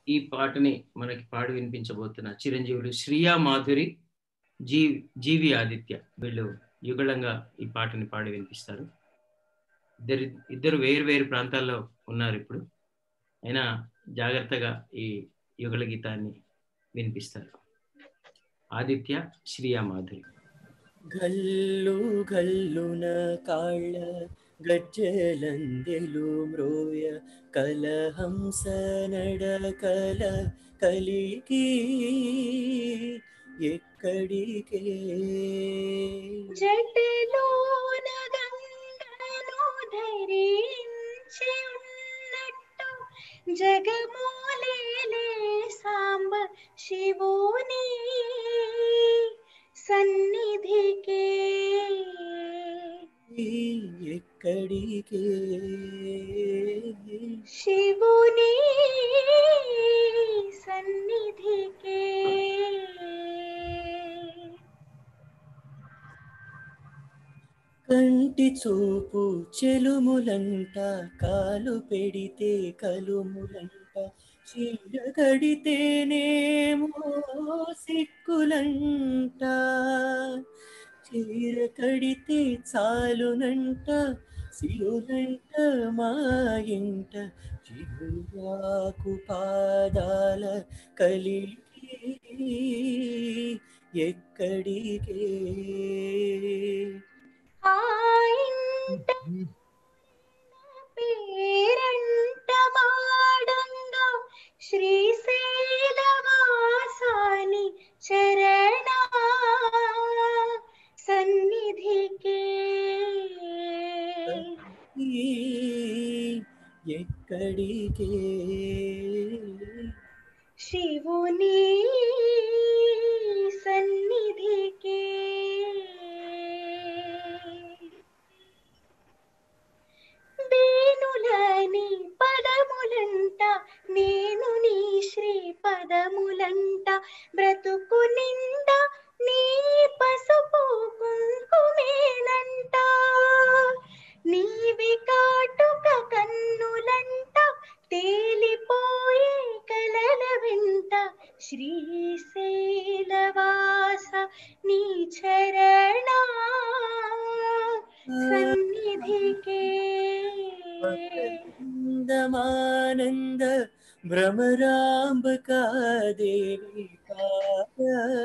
ఈ పాటని మనకి పాడి వినిపించబోతున్న చిరంజీవులు శ్రియా మాధురి జీ జీవి ఆదిత్య వీళ్ళు యుగళంగా ఈ పాటని పాడి వినిపిస్తారు ఇద్దరు ఇద్దరు వేరు వేరు ప్రాంతాల్లో ఉన్నారు ఇప్పుడు అయినా జాగ్రత్తగా ఈ యుగళ గీతాన్ని వినిపిస్తారు ఆదిత్య శ్రియా మాధురి గల్లు గల్లున కాళ్ళ గజ్జలందెలు మ్రోయ కలహంస నడకల కలికి ఎక్కడికే జటిలోన గంగను ధరించి ఉన్నట్టు జగమూలేలే సాంబ శివుని సన్నిధికే ఎక్కడికే శివుని సన్నిధికే కంటి చూపు చెలుములంట కాలు పెడితే కలుములంట చీర కడితేనేమో సిక్కులంట చీర కడితే చాలునంట సిరులంట మా ఇంట చిరురాకు పాదాల కలిగి ఎక్కడికే ఆ ఇంట పేరంట మాడంగా శ్రీశైలవాసాని చరణ సన్నిధికే ఎక్కడికే శివుని సన్నిధికే వేణులని పదములంట నేను నీ శ్రీ పదములంట బ్రతుకు నిండా నీ పసుపు కుంకుమేనంట నీవి కాటుక కన్నులంట తేలిపోయే కలల వెంట శ్రీశైలవాస నీ చరణ సన్నిధికే ఆనందమానంద భ్రమరాంబకా దేవి పాద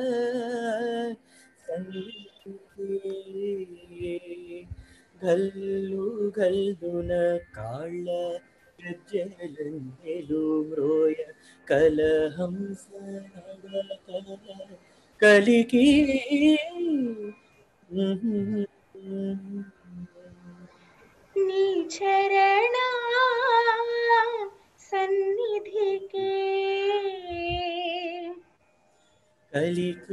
సన్నిధికే గల్లు గల్లున కాళ్ళ గజ్జలందెలు మ్రోయ కలహంస నడకల కలికి నీ చరణ సన్నిధికే కలికి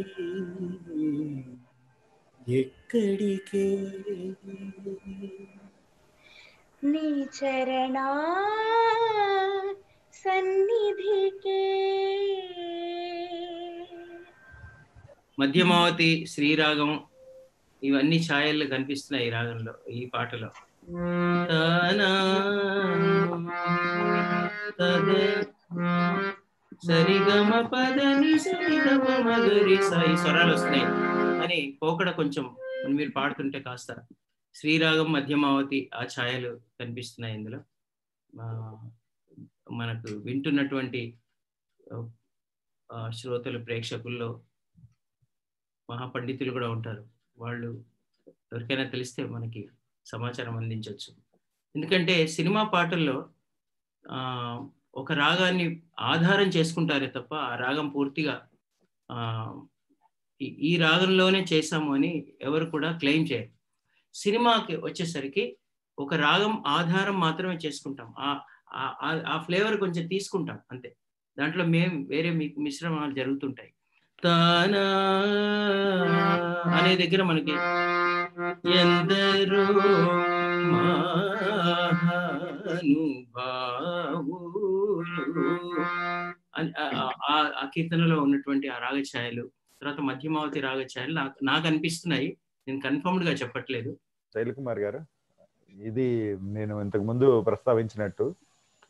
ఎక్కడికే నీ చరణ సన్నిధికే మధ్యమావతి శ్రీరాగం ఇవన్నీ ఛాయలు కనిపిస్తున్నాయి ఈ రాగంలో ఈ పాటలో తానా, తదే, సరిగమ పదని సరిగమ మగరి సా ఈ స్వరాలు వస్తున్నాయి అని పోకడ కొంచెం మీరు పాడుతుంటే కాస్త శ్రీరాగం మధ్యమావతి ఆ ఛాయలు కనిపిస్తున్నాయి ఇందులో ఆ, మనకు వింటున్నటువంటి ఆ, శ్రోతలు ప్రేక్షకుల్లో మహాపండితులు కూడా ఉంటారు వాళ్ళు ఎవరికైనా తెలిస్తే మనకి సమాచారం అందించవచ్చు ఎందుకంటే సినిమా పాటల్లో ఆ, ఒక రాగాన్ని ఆధారం చేసుకుంటారే తప్ప ఆ రాగం పూర్తిగా ఆ, ఈ- ఈ రాగంలోనే చేశాము అని ఎవరు కూడా క్లెయిమ్ చేయరు సినిమాకి వచ్చేసరికి ఒక రాగం ఆధారం మాత్రమే చేసుకుంటాం ఆ- ఆ- ఆ- ఆ ఫ్లేవర్ కొంచెం తీసుకుంటాం అంతే దాంట్లో మేము వేరే మీకు మిశ్రమాలు జరుగుతుంటాయి తానా అనే దగ్గర మనకి ఎందరో మహానుభావులు అని ఆ- ఆ- ఆ- ఆ కీర్తనలో ఉన్నటువంటి ఆ రాగఛాయలు తర్వాత మధ్యమావతి రాగఛాయలు నాకు నాకు అనిపిస్తున్నాయి నేను కన్ఫర్మ్డ్ గా చెప్పట్లేదు శైల్ కుమార్ గారు ఇది నేను ఇంతకు ముందు ప్రస్తావించినట్టు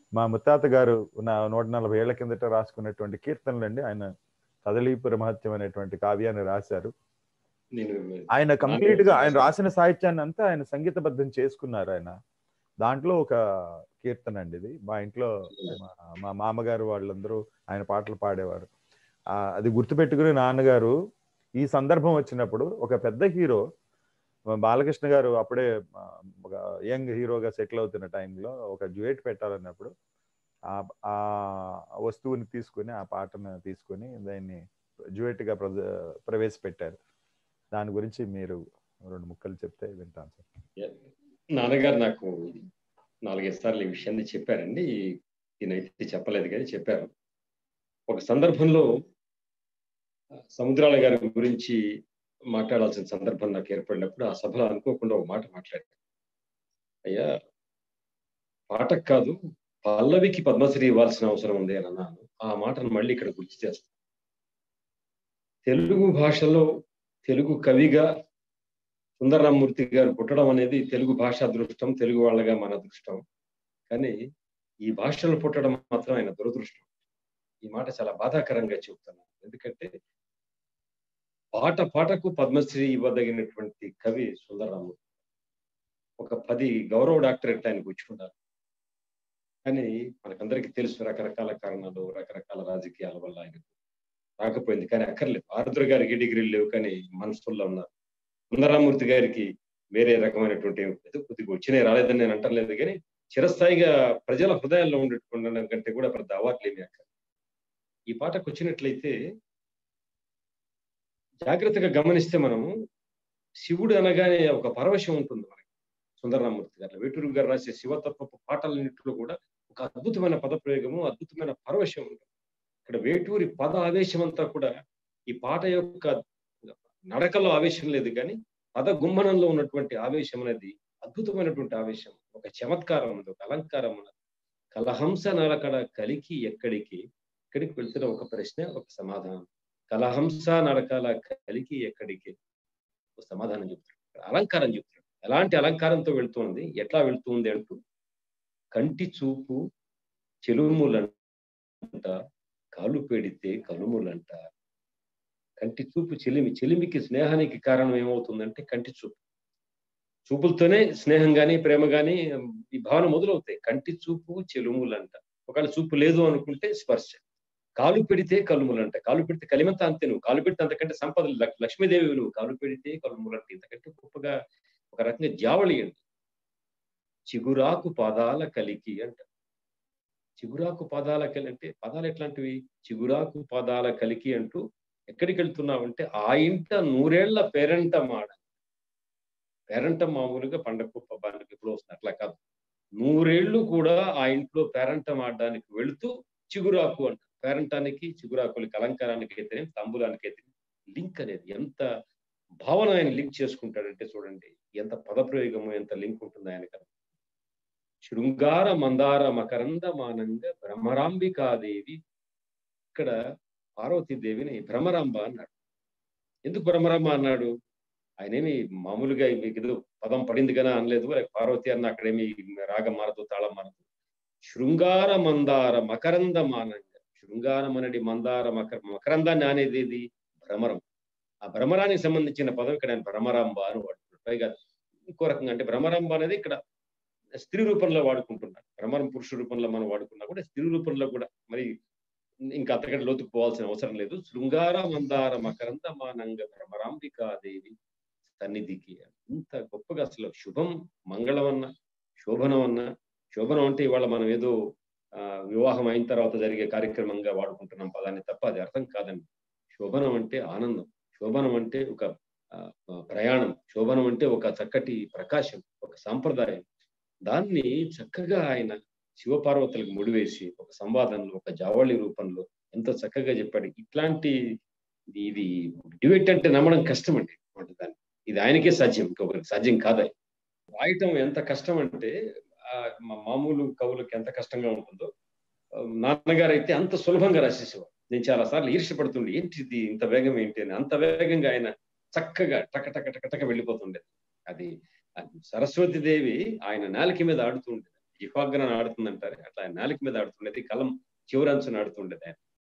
మా ముత్తాత గారు నా నూట నలభై ఏళ్ల కిందట రాసుకున్నటువంటి కీర్తనలండి ఆయన కదలీపుర మహత్యం అనేటువంటి కావ్యాన్ని రాశారు నేను ఆయన కంప్లీట్ గా ఆయన రాసిన సాహిత్యాన్ని అంతా ఆయన సంగీతబద్ధం చేసుకున్నారు ఆయన దాంట్లో ఒక కీర్తన అండి ఇది మా ఇంట్లో మా- మా మామగారు వాళ్ళందరూ ఆయన పాటలు పాడేవారు ఆ, అది గుర్తుపెట్టుకుని నాన్నగారు ఈ సందర్భం వచ్చినప్పుడు ఒక పెద్ద హీరో బాలకృష్ణ గారు అప్పుడే ఆ, ఒక యంగ్ హీరోగా సెటిల్ అవుతున్న టైంలో ఒక డ్యూయట్ పెట్టాలన్నప్పుడు ఆ ఆ వస్తువుని తీసుకొని ఆ పాటను తీసుకొని దాన్ని డ్యూయట్ గా ప్రజ- ప్రవేశపెట్టారు దాని గురించి మీరు రెండు ముక్కలు చెప్తే వింటాను సార్ నాన్నగారు నాకు నాలుగైదు సార్లు ఈ విషయాన్ని చెప్పారండి దీనైతే చెప్పలేదు కానీ చెప్పారు ఒక సందర్భంలో సముద్రాల గారి గురించి మాట్లాడాల్సిన సందర్భం నాకు ఏర్పడినప్పుడు ఆ సభలో అనుకోకుండా ఒక మాట మాట్లాడారు అయ్యా పాటకు కాదు పల్లవికి పద్మశ్రీ ఇవ్వాల్సిన అవసరం ఉంది అని అన్నాను ఆ మాటను మళ్ళీ ఇక్కడ గుర్తు చేస్తాను తెలుగు భాషలో తెలుగు కవిగా సుందరరామూర్తి గారు పుట్టడం అనేది తెలుగు భాష అదృష్టం తెలుగు వాళ్ళగా మన అదృష్టం కానీ ఈ భాషలో పుట్టడం మాత్రం ఆయన దురదృష్టం ఈ మాట చాలా బాధాకరంగా చెబుతున్నాను ఎందుకంటే పాట పాటకు పద్మశ్రీ ఇవ్వదగినటువంటి కవి సుందరరామూర్తి ఒక పది గౌరవ డాక్టరేట్ ఆయన పుచ్చుకున్నారు కానీ మనకందరికీ తెలుసు రకరకాల కారణాలు రకరకాల రాజకీయాల వల్ల ఆయనకు రాకపోయింది కానీ అక్కర్లేదు ఆరుద్ర గారికి డిగ్రీలు లేవు కానీ మనసుల్లో ఉన్నారు సుందరరామూర్తి గారికి వేరే రకమైనటువంటి ఏదో కొద్దిగా వచ్చినాయి రాలేదని నేను అంటలేదు కానీ చిరస్థాయిగా ప్రజల హృదయాల్లో ఉండడం కంటే కూడా పెద్ద అవార్డులు ఏమి అక్కడ ఈ పాటకు వచ్చినట్లయితే జాగ్రత్తగా గమనిస్తే మనము శివుడు అనగానే ఒక పరవశం ఉంటుంది మనకి సుందరరామూర్తి గారు వేటూరు గారు రాసే శివతత్వపు పాటలన్నింటిలో కూడా ఒక అద్భుతమైన పదప్రయోగము అద్భుతమైన పరవశం ఉంటుంది ఇక్కడ వేటూరి పద ఆవేశం అంతా కూడా ఈ పాట యొక్క నడకలో ఆవేశం లేదు కానీ పద గుమ్మనంలో ఉన్నటువంటి ఆవేశం అనేది అద్భుతమైనటువంటి ఆవేశం ఒక చమత్కారం ఉన్నది ఒక అలంకారం ఉన్నది కలహంస నడకడ కలికి ఎక్కడికి ఎక్కడికి వెళ్తున్న ఒక ప్రశ్న ఒక సమాధానం కలహంస నడకల కలికి ఎక్కడికి ఒక సమాధానం చెప్తాడు అలంకారం చెప్తాడు ఎలాంటి అలంకారంతో వెళ్తుంది ఎట్లా వెళ్తుంది అంటూ కంటి చూపు చెలుములంట కాలు పెడితే కలుములంట కంటి చూపు చెలిమి చెలిమికి స్నేహానికి కారణం ఏమవుతుందంటే కంటి చూపు చూపులతోనే స్నేహం గాని ప్రేమ గాని ఈ భావన మొదలవుతాయి కంటి చూపు చెలుములంట ఒకవేళ చూపు లేదు అనుకుంటే స్పర్శ కాలు పెడితే కలుములంట కాలు పెడితే కలిమంత అంతే నువ్వు కాలు పెడితే అంతకంటే సంపద లక్- లక్ష్మీదేవి నువ్వు కాలు పెడితే కలుములంట ఇంతకంటే గొప్పగా ఒక రకంగా జావళి అండి చిగురాకు పాదాల కలికి అంట చిగురాకు పాదాల కలి అంటే పదాలు ఎట్లాంటివి చిగురాకు పాదాల కలికి అంటూ ఎక్కడికి వెళ్తున్నావంటే ఆ ఇంట నూరేళ్ల పేరంట మాడ పేరంట మామూలుగా పండగ పబ్బానికి ఇప్పుడు వస్తుంది అట్లా కాదు నూరేళ్లు కూడా ఆ ఇంట్లో పేరంటం ఆడడానికి వెళుతూ చిగురాకు అంట పేరంటానికి చిగురాకులకి అలంకారానికి అయితేనే తంబులానికి అయితే లింక్ అనేది ఎంత భావన ఆయన లింక్ చేసుకుంటాడంటే చూడండి ఎంత పదప్రయోగము ఎంత లింక్ ఉంటుంది ఆయనకి శృంగార మందార మకరంద మానంగ భ్రమరాంబికాదేవి ఇక్కడ పార్వతీదేవిని భ్రమరాంబ అన్నాడు ఎందుకు భ్రమరాంబ అన్నాడు ఆయనేమి మామూలుగా మీకు ఏదో పదం పడింది కదా అనలేదు లేక పార్వతి అన్న అక్కడేమి రాగం మారదు తాళం మారదు శృంగార మందార మకరంద మానంగ శృంగారం అనేది మందార మకర మకరందాన్ని అనేది ఏది భ్రమరం ఆ భ్రమరానికి సంబంధించిన పదం ఇక్కడ ఆయన భ్రమరాంబ అని వాడుతున్నాడు పైగా ఇంకో రకంగా అంటే భ్రమరాంబ అనేది ఇక్కడ స్త్రీ రూపంలో వాడుకుంటున్నారు భ్రమరం పురుష రూపంలో మనం వాడుకున్నా కూడా స్త్రీ రూపంలో కూడా మరి ఇంకా అంతకంటే లోతుకు పోవాల్సిన అవసరం లేదు శృంగార మందార మకరంద మానంగ భ్రమరాంబికాదేవి సన్నిధికి ఇంత గొప్పగా అసలు శుభం మంగళం అన్న శోభనం అన్న శోభనం అంటే ఇవాళ మనం ఏదో ఆ, వివాహం అయిన తర్వాత జరిగే కార్యక్రమంగా వాడుకుంటున్నాం పదాన్ని తప్ప అది అర్థం కాదండి శోభనం అంటే ఆనందం శోభనం అంటే ఒక ఆ, ప్రయాణం శోభనం అంటే ఒక చక్కటి ప్రకాశం ఒక సాంప్రదాయం దాన్ని చక్కగా ఆయన శివపార్వతులకు ముడివేసి ఒక సంవాదంలో ఒక జావళి రూపంలో ఎంత చక్కగా చెప్పాడు ఇట్లాంటి ఇది- ఇది డిబేట్ అంటే నమ్మడం కష్టం అండి అంటే దాన్ని ఇది ఆయనకే సాధ్యం ఇంకొకరికి సాధ్యం కాదు అది. రాయటం ఎంత కష్టం అంటే ఆ, మా- మామూలు కవులకి ఎంత కష్టంగా ఉంటుందో ఆ, నాన్నగారు అయితే అంత సులభంగా రాసేసేవారు నేను చాలా సార్లు ఈర్ష్యపడుతుండే ఏంటి ఇది ఇంత వేగం ఏంటి అని అంత వేగంగా ఆయన చక్కగా టక టక టక టక వెళ్ళిపోతుండేది అది అది సరస్వతి దేవి ఆయన నాలిక మీద ఆడుతూ ఉండేది జిహ్వాగ్రహం ఆడుతుందంటారు అట్లా ఆయన నాలుక మీద ఆడుతుండేది కలం చివరంచున ఆడుతుండేది ఆయన